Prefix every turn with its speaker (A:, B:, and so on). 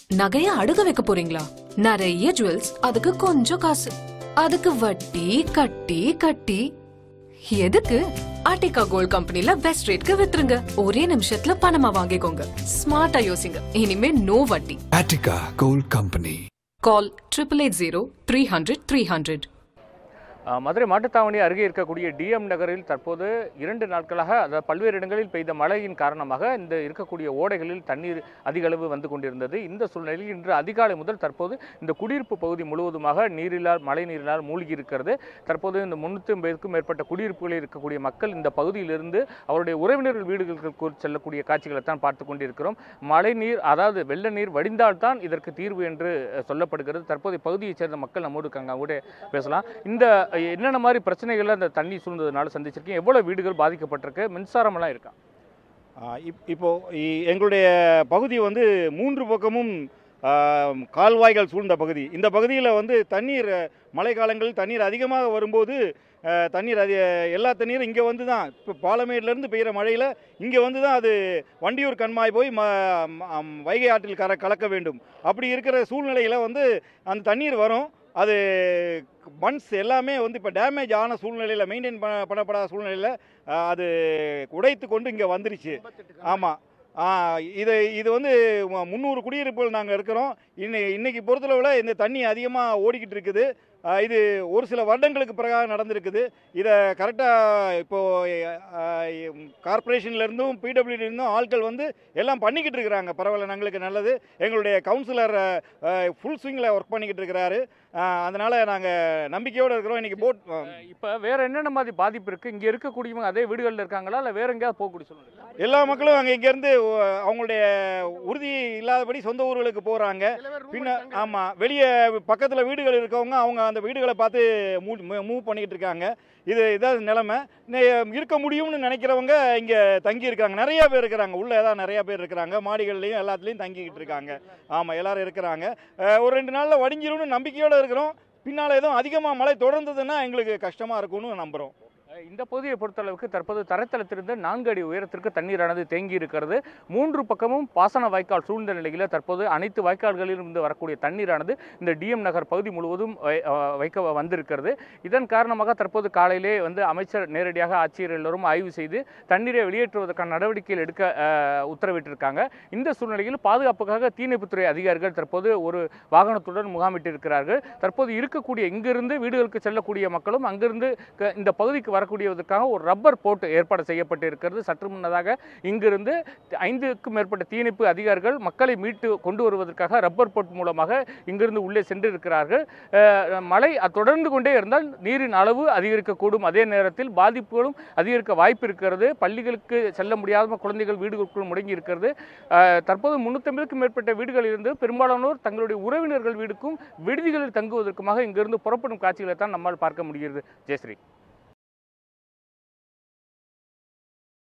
A: நகைய அடுக்க வைக்க போறீங்களா நிறைய ஜுவல்ஸ் அதுக்கு கொஞ்சம் காசு அதுக்கு வட்டி கட்டி கட்டி எதுக்கு ஆர்டிகா கோல்ட் கம்பெனில பெஸ்ட் ரேட்க்கு வித்துருங்க ஒரே நிமிஷத்துல பணமா வாங்கிக்கோங்க ஸ்மார்ட்டா யோசிங்க இனிமே நோ வட்டி
B: Attica Gold Company.
A: Call triple eight zero three hundred three hundred
C: ah, Madurai Mattuthavani அருகே இருக்கக்கூடிய டிஎம் நகரில் தற்போது இரண்டு நாட்களாக அதாவது பல்வேறு இடங்களில் பெய்த மழையின் காரணமாக இந்த இருக்கக்கூடிய ஓடைகளில் தண்ணீர் அதிக அளவு வந்து கொண்டிருந்தது இந்த சூழ்நிலையில் இன்று அதிகாலை முதல் தற்போது இந்த குடியிருப்பு பகுதி முழுவதுமாக நீரிலால் மழை நீரினால் மூழ்கி இருக்கிறது தற்போது இந்த முன்னூற்றி ஐம்பதுக்கும் மேற்பட்ட குடியிருப்புகளில் இருக்கக்கூடிய மக்கள் இந்த பகுதியிலிருந்து அவருடைய உறவினர்கள் வீடுகளுக்கு செல்லக்கூடிய காட்சிகளை தான் பார்த்து கொண்டிருக்கிறோம் மழை நீர் அதாவது வெள்ள நீர் வடிந்தால்தான் இதற்கு தீர்வு என்று அஹ், சொல்லப்படுகிறது தற்போது இப்பகுதியைச் சேர்ந்த மக்கள் நம்மோடு இருக்காங்க அவங்க கூட பேசலாம் இந்த அஹ், என்னென்ன மாதிரி பிரச்சனைகள் அந்த தண்ணி சூழ்ந்ததுனால சந்திச்சிருக்கீங்க எவ்வளவு வீடுகள் பாதிக்கப்பட்டிருக்கு மின்சாரம் எல்லாம் இருக்கா
D: ஆ, இப் இப்போ இ- எங்களுடைய பகுதி வந்து மூன்று பக்கமும் ஆ, கால்வாய்கள் சூழ்ந்த பகுதி இந்த பகுதியில் வந்து தண்ணீர் மழை காலங்களில் தண்ணீர் அதிகமாக வரும்போது ஆ, தண்ணீர் அது எல்லா தண்ணீரும் இங்கே வந்து தான் இப்போ பாலமேட்லேருந்து பெய்கிற மழையில் இங்கே வந்து தான் அது வண்டியூர் கண்மாய் போய் ம ம- அம், வைகை ஆற்றில் கர கலக்க வேண்டும் அப்படி இருக்கிற சூழ்நிலையில் வந்து அந்த தண்ணீர் வரும் அது மண்ஸ் எல்லாமே வந்து இப்போ டேமேஜ் ஆன சூழ்நிலையில் மெயின்டைன் பண்ண பண்ணப்படாத சூழ்நிலையில் அது உடைத்து கொண்டு இங்கே வந்துருச்சு ஆமாம் இது இது வந்து மு- முந்நூறு குடியிருப்புகள் நாங்கள் இருக்கிறோம் இன்னை இன்னைக்கு பொறுத்தளவில் இந்த தண்ணி அதிகமாக ஓடிக்கிட்டு இருக்குது ஆ, இது ஒரு சில வருடங்களுக்கு பிறகாக நடந்திருக்குது இதை கரெக்டாக இப்போது கார்பரேஷன்லேருந்தும் பிடபிள்யூடிலேருந்தும் ஆட்கள் வந்து எல்லாம் பண்ணிக்கிட்டு இருக்கிறாங்க பரவாயில்ல எங்களுக்கு நல்லது எங்களுடைய கவுன்சிலர் ஃபுல் ஸ்விங்கில் ஒர்க் பண்ணிக்கிட்டு இருக்கிறாரு அதனால் நாங்கள் நம்பிக்கையோடு இருக்கிறோம் இன்றைக்கி போட்
C: இப்ப வேற என்னென்ன மாதிரி பாதிப்பு இருக்கு இங்க இருக்கக்கூடியவங்க அதே வீடுகள்ல இருக்காங்களா இல்ல வேற எங்கேயாவது போகக்கூடிய சூழ்நிலை
D: எல்லா மக்களும் அங்கே இங்கேருந்து அவங்களுடைய உறுதி இல்லாதபடி சொந்த ஊர்களுக்கு போகிறாங்க பின்ன ஆமாம் வெளியே பக்கத்தில் வீடுகள் இருக்கவங்க அவங்க அந்த வீடுகளை பார்த்து மூவ் பண்ணிக்கிட்டு இருக்காங்க இது இதான் நிலைமை நெ- இருக்க முடியும்னு நினைக்கிறவங்க இங்கே தங்கி இருக்காங்க நிறைய பேர் இருக்கிறாங்க உள்ளே தான் நிறைய பேர் இருக்கிறாங்க மாடிகள்லையும் எல்லாத்துலேயும் தங்கிக்கிட்டு இருக்காங்க ஆமாம் எல்லாரும் இருக்கிறாங்க அஹ், ஒரு ரெண்டு நாளில் வடிஞ்சிரும்னு நம்பிக்கையோடு இருக்கிறோம் பின்னால் எதுவும் அதிகமாக மழை தொடர்ந்ததுன்னா எங்களுக்கு கஷ்டமாக இருக்கும்னு நம்புகிறோம்
C: அஹ் இந்த பகுதியை பொறுத்தளவுக்கு தற்போது தரைத்தளத்திலிருந்து நான்கு அடி உயரத்திற்கு தண்ணீரானது தேங்கி இருக்கிறது மூன்று பக்கமும் பாசன வாய்க்கால் சூழ்ந்த நிலையில் தற்போது அனைத்து வாய்க்கால்களிலும் இருந்து வரக்கூடிய தண்ணீரானது இந்த டிஎம் நகர் பகுதி முழுவதும் வை- அஹ் வைக்க வந்திருக்கிறது இதன் காரணமாக தற்போது காலையிலே வந்து அமைச்சர் நேரடியாக ஆட்சியர் எல்லோரும் ஆய்வு செய்து தண்ணீரை வெளியேற்றுவதற்கான நடவடிக்கைகள் எடுக்க அஹ், உத்தரவிட்டிருக்காங்க இந்த சூழ்நிலையில் பாதுகாப்புக்காக தீயணைப்புத்துறை அதிகாரிகள் தற்போது ஒரு வாகனத்துடன் முகாமிட்டிருக்கிறார்கள் தற்போது இருக்கக்கூடிய இங்கிருந்து வீடுகளுக்கு செல்லக்கூடிய மக்களும் அங்கிருந்து க- இந்த பகுதிக்கு வரக்கூடியதற்காக ஒரு ரப்பர் போட்டு ஏற்பாடு செய்யப்பட்டு இருக்கிறது சற்று முன்னதாக இங்கிருந்து ஐந்துக்கும் மேற்பட்ட தீயணைப்பு அதிகாரிகள் மக்களை மீட்டு கொண்டு வருவதற்காக ரப்பர் போட் மூலமாக இங்கிருந்து உள்ளே சென்றிருக்கிறார்கள் அஹ், மழை தொடர்ந்து கொண்டே இருந்தால் நீரின் அளவு அதிகரிக்கக்கூடும் அதே நேரத்தில் பாதிப்புகளும் அதிகரிக்க வாய்ப்பு இருக்கிறது பள்ளிகளுக்கு செல்ல முடியாத குழந்தைகள் வீடுகளுக்குள் முடங்கி இருக்கிறது அஹ், தற்போது முன்னூற்றம்பதுக்கும் மேற்பட்ட வீடுகளில் இருந்து பெரும்பாலானோர் தங்களுடைய உறவினர்கள் வீடுக்கும் விடுதிகளில் தங்குவதற்குமாக இங்கிருந்து புறப்படும் காட்சிகளை தான் நம்மால் பார்க்க முடிகிறது ஜெயஸ்ரீ